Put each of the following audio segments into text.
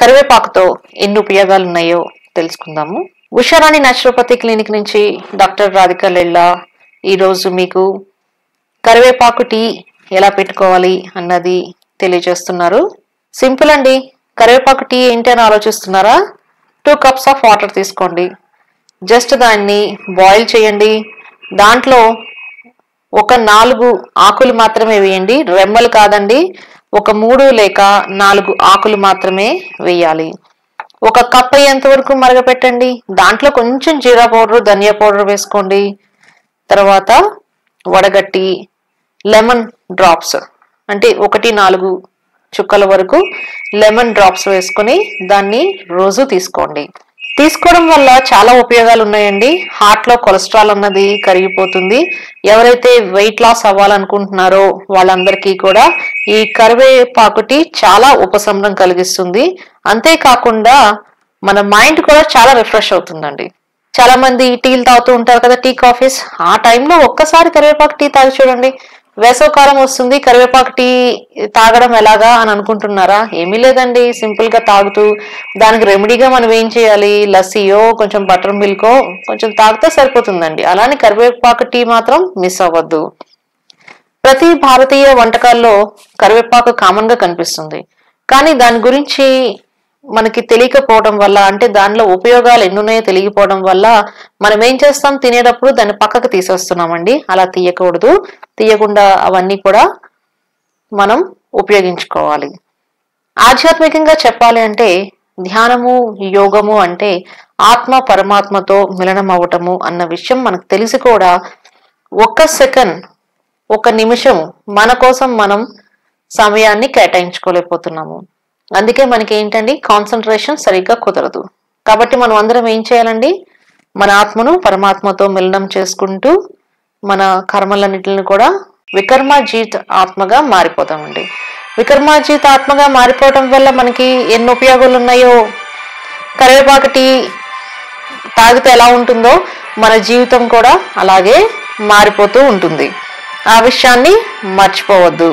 కరివేపాకుతో ఎన్ని ఉపయోగాలు ఉన్నాయో తెలుసుకుందాము ఉషారాణి న్యాచురోపతి క్లినిక్ నుంచి డాక్టర్ రాధిక లెల్లా ఈరోజు మీకు కరివేపాకు టీ ఎలా పెట్టుకోవాలి అన్నది తెలియజేస్తున్నారు సింపుల్ అండి కరివేపాకు టీ ఏంటి అని ఆలోచిస్తున్నారా టూ కప్స్ ఆఫ్ వాటర్ తీసుకోండి జస్ట్ దాన్ని బాయిల్ చేయండి దాంట్లో ఒక నాలుగు ఆకులు మాత్రమే వేయండి రెమ్మలు కాదండి ఒక మూడు లేక నాలుగు ఆకులు మాత్రమే వేయాలి ఒక కప్ అయ్యేంత వరకు మరగపెట్టండి దాంట్లో కొంచెం జీరా పౌడర్ ధనియా పౌడర్ వేసుకోండి తర్వాత వడగట్టి లెమన్ డ్రాప్స్ అంటే ఒకటి నాలుగు చుక్కల వరకు లెమన్ డ్రాప్స్ వేసుకొని దాన్ని రోజు తీసుకోండి తీసుకోవడం వల్ల చాలా ఉపయోగాలు ఉన్నాయండి హార్ట్ లో కొలెస్ట్రాల్ అన్నది కరిగిపోతుంది ఎవరైతే వెయిట్ లాస్ అవ్వాలనుకుంటున్నారో వాళ్ళందరికీ కూడా ఈ కరివేపాకు టీ చాలా ఉపశమనం కలిగిస్తుంది అంతేకాకుండా మన మైండ్ కూడా చాలా రిఫ్రెష్ అవుతుందండి చాలా మంది టీలు తాగుతూ ఉంటారు కదా టీ కాఫీస్ ఆ టైంలో ఒక్కసారి కరివేపాకు టీ తాగి చూడండి వేసవకాలం వస్తుంది కరివేపాకు టీ తాగడం ఎలాగా అని అనుకుంటున్నారా ఏమీ లేదండి సింపుల్ గా తాగుతూ దానికి రెమెడీగా మనం ఏం చేయాలి లస్సీయో కొంచెం బటర్ మిల్కో కొంచెం తాగితే సరిపోతుందండి అలానే కరివేపాకు టీ మాత్రం మిస్ అవ్వద్దు ప్రతి భారతీయ వంటకాల్లో కరివేపాకు కామన్ గా కనిపిస్తుంది కానీ దాని గురించి మనకి తెలియకపోవడం వల్ల అంటే దానిలో ఉపయోగాలు ఎన్నున్నాయో తెలియకపోవడం వల్ల మనం ఏం చేస్తాం తినేటప్పుడు దాన్ని పక్కకు తీసేస్తున్నామండి అలా తీయకూడదు తీయకుండా అవన్నీ కూడా మనం ఉపయోగించుకోవాలి ఆధ్యాత్మికంగా చెప్పాలి అంటే ధ్యానము యోగము అంటే ఆత్మ పరమాత్మతో మిలనం అవ్వటము అన్న విషయం మనకు తెలిసి కూడా ఒక్క సెకండ్ ఒక నిమిషం మన కోసం మనం సమయాన్ని కేటాయించుకోలేకపోతున్నాము అందుకే మనకి ఏంటండి కాన్సన్ట్రేషన్ సరిగ్గా కుదరదు కాబట్టి మనం అందరం ఏం చేయాలండి మన ఆత్మను పరమాత్మతో మిలనం చేసుకుంటూ మన కర్మలన్నిటిని కూడా వికర్మాజీత్ ఆత్మగా మారిపోతామండి వికర్మాజీత్ ఆత్మగా మారిపోవటం వల్ల మనకి ఎన్ని ఉపయోగాలు ఉన్నాయో కరివేపాకు టీ తాగితే ఎలా ఉంటుందో మన జీవితం కూడా అలాగే మారిపోతూ ఉంటుంది ఆ విషయాన్ని మర్చిపోవద్దు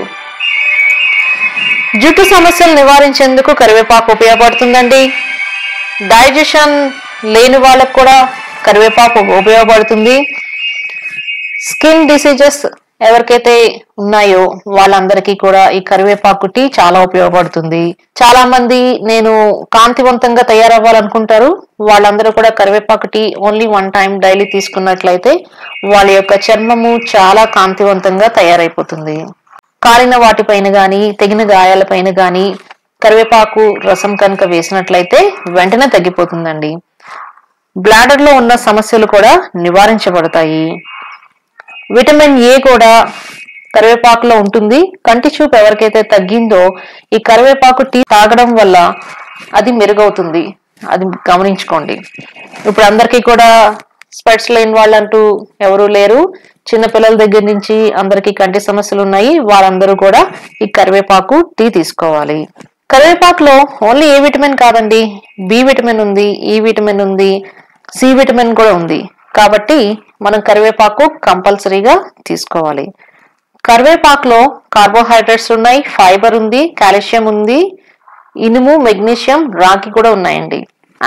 జుట్టు సమస్యలు నివారించేందుకు కరివేపాకు ఉపయోగపడుతుందండి డైజెషన్ లేని వాళ్ళకు కూడా కరివేపాకు ఉపయోగపడుతుంది స్కిన్ డిసీజెస్ ఎవరికైతే ఉన్నాయో వాళ్ళందరికీ కూడా ఈ కరివేపాకు టీ చాలా ఉపయోగపడుతుంది చాలా మంది నేను కాంతివంతంగా తయారవ్వాలనుకుంటారు వాళ్ళందరూ కూడా కరివేపాకు tea only one time daily తీసుకున్నట్లయితే వాళ్ళ యొక్క చర్మము చాలా కాంతివంతంగా తయారైపోతుంది కాలిన వాటిపైన గాని తెగిన గాయాలపైన గాని కరివేపాకు రసం కనుక వేసినట్లయితే వెంటనే తగ్గిపోతుందండి బ్లాడర్ లో ఉన్న సమస్యలు కూడా నివారించబడతాయి విటమిన్ ఏ కూడా కరివేపాకులో ఉంటుంది కంటి చూపు ఎవరికైతే తగ్గిందో ఈ కరివేపాకు టీ తాగడం వల్ల అది మెరుగవుతుంది అది గమనించుకోండి ఇప్పుడు అందరికీ కూడా స్పెట్స్ లేని వాళ్ళంటూ ఎవరు లేరు చిన్నపిల్లల దగ్గర నుంచి అందరికీ కంటి సమస్యలు ఉన్నాయి వాళ్ళందరూ కూడా ఈ కరివేపాకు టీ తీసుకోవాలి కరివేపాకులో ఓన్లీ ఏ విటమిన్ కాదండి బి విటమిన్ ఉంది ఈ విటమిన్ ఉంది సి విటమిన్ కూడా ఉంది కాబట్టి మనం కరివేపాకు కంపల్సరీగా తీసుకోవాలి కరివేపాకులో కార్బోహైడ్రేట్స్ ఉన్నాయి ఫైబర్ ఉంది కాల్షియం ఉంది ఇనుము మెగ్నీషియం రాగి కూడా ఉన్నాయండి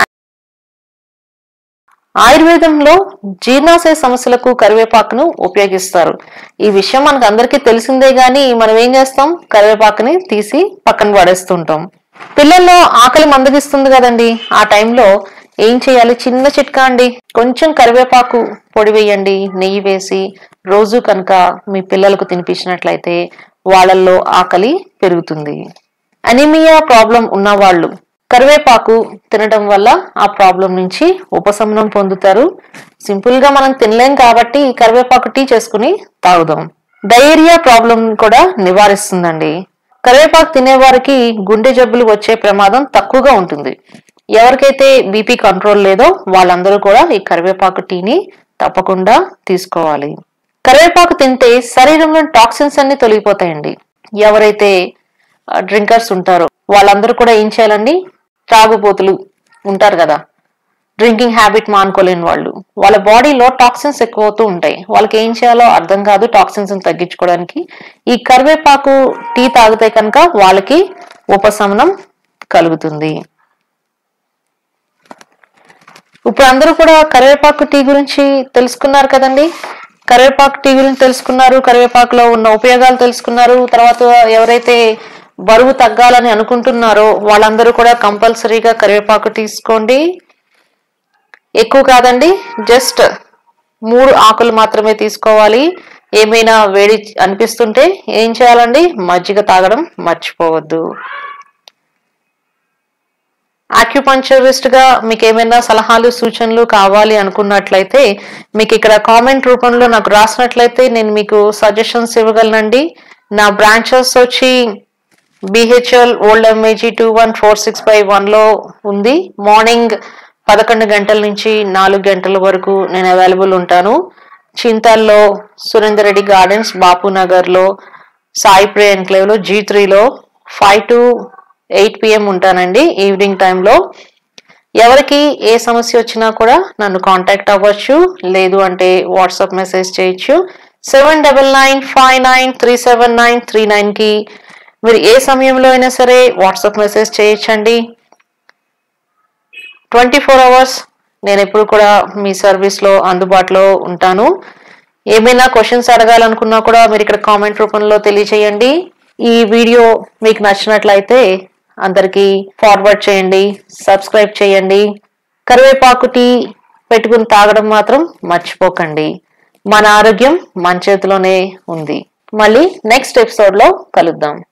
ఆయుర్వేదంలో జీర్ణాశయ సమస్యలకు కరివేపాకును ఉపయోగిస్తారు ఈ విషయం మనకు అందరికీ తెలిసిందే గాని మనం ఏం చేస్తాం కరివేపాకుని తీసి పక్కన పడేస్తుంటాం పిల్లల్లో ఆకలి మందగిస్తుంది కదండి ఆ టైంలో ఏం చేయాలి చిన్న చిట్కా అండి కొంచెం కరివేపాకు పొడి వేయండి నెయ్యి వేసి రోజు కనుక మీ పిల్లలకు తినిపించినట్లయితే వాళ్ళల్లో ఆకలి పెరుగుతుంది అనిమియా ప్రాబ్లం ఉన్న వాళ్ళు కరివేపాకు తినడం వల్ల ఆ ప్రాబ్లం నుంచి ఉపశమనం పొందుతారు సింపుల్ గా మనం తినలేం కాబట్టి ఈ కరివేపాకు టీ చేసుకుని తాగుదాం డయేరియా ప్రాబ్లం కూడా నివారిస్తుందండి కరివేపాకు తినేవారికి గుండె జబ్బులు వచ్చే ప్రమాదం తక్కువగా ఉంటుంది ఎవరికైతే బీపీ కంట్రోల్ లేదో వాళ్ళందరూ కూడా ఈ కరివేపాకు టీని తప్పకుండా తీసుకోవాలి కరివేపాకు తింటే శరీరంలో టాక్సిన్స్ అన్ని తొలగిపోతాయండి ఎవరైతే డ్రింకర్స్ ఉంటారో వాళ్ళందరూ కూడా ఏం చేయాలండి త్రాగుబోతులు ఉంటారు కదా డ్రింకింగ్ హ్యాబిట్ మానుకోలేని వాళ్ళు వాళ్ళ బాడీలో టాక్సిన్స్ ఎక్కువ అవుతూ ఉంటాయి వాళ్ళకి ఏం చేయాలో అర్థం కాదు టాక్సిన్స్ తగ్గించుకోవడానికి ఈ కరివేపాకు టీ తాగితే కనుక వాళ్ళకి ఉపశమనం కలుగుతుంది ఇప్పుడు అందరూ కూడా కరివేపాకు టీ గురించి తెలుసుకున్నారు కదండి కరివేపాకు టీ గురించి తెలుసుకున్నారు కరివేపాకులో ఉన్న ఉపయోగాలు తెలుసుకున్నారు తర్వాత ఎవరైతే బరువు తగ్గాలని అనుకుంటున్నారో వాళ్ళందరూ కూడా కంపల్సరీగా కరివేపాకు తీసుకోండి ఎక్కువ కాదండి జస్ట్ మూడు ఆకులు మాత్రమే తీసుకోవాలి ఏమైనా వేడి అనిపిస్తుంటే ఏం చేయాలండి మజ్జిగ తాగడం మర్చిపోవద్దు ఆక్యుపంచరిస్ట్ గా మీకు ఏమైనా సలహాలు సూచనలు కావాలి అనుకున్నట్లయితే మీకు ఇక్కడ కామెంట్ రూపంలో నాకు రాసినట్లయితే నేను మీకు సజెషన్స్ ఇవ్వగలనండి నా బ్రాంచెస్ వచ్చి BHEL old MIG two one four six five వన్లో ఉంది మార్నింగ్ పదకొండు గంటల నుంచి నాలుగు గంటల వరకు నేను అవైలబుల్ ఉంటాను చింతల్లో సురేందర్ రెడ్డి గార్డెన్స్ బాపు నగర్లో సాయి ప్రే ఎన్క్లేవ్లో జీ త్రీలో ఫైవ్ టు ఎయిట్ పిఎం ఉంటానండి ఈవినింగ్ టైంలో ఎవరికి ఏ సమస్య వచ్చినా కూడా నన్ను కాంటాక్ట్ అవ్వచ్చు లేదు అంటే వాట్సాప్ మెసేజ్ చేయొచ్చు seven double nine five nine three seven nine three నైన్కి మీరు ఏ సమయంలో అయినా సరే వాట్సాప్ మెసేజ్ చేయొచ్చండి ట్వంటీ ఫోర్ అవర్స్ నేను ఎప్పుడు కూడా మీ సర్వీస్లో అందుబాటులో ఉంటాను ఏమైనా క్వశ్చన్స్ అడగాలనుకున్నా కూడా మీరు ఇక్కడ కామెంట్ రూపంలో తెలియచేయండి ఈ వీడియో మీకు నచ్చినట్లయితే అందరికీ ఫార్వర్డ్ చేయండి సబ్స్క్రైబ్ చేయండి కరివేపాకు టీ పెట్టుకుని తాగడం మాత్రం మర్చిపోకండి మన ఆరోగ్యం మన చేతిలోనే ఉంది మళ్ళీ నెక్స్ట్ ఎపిసోడ్లో కలుద్దాం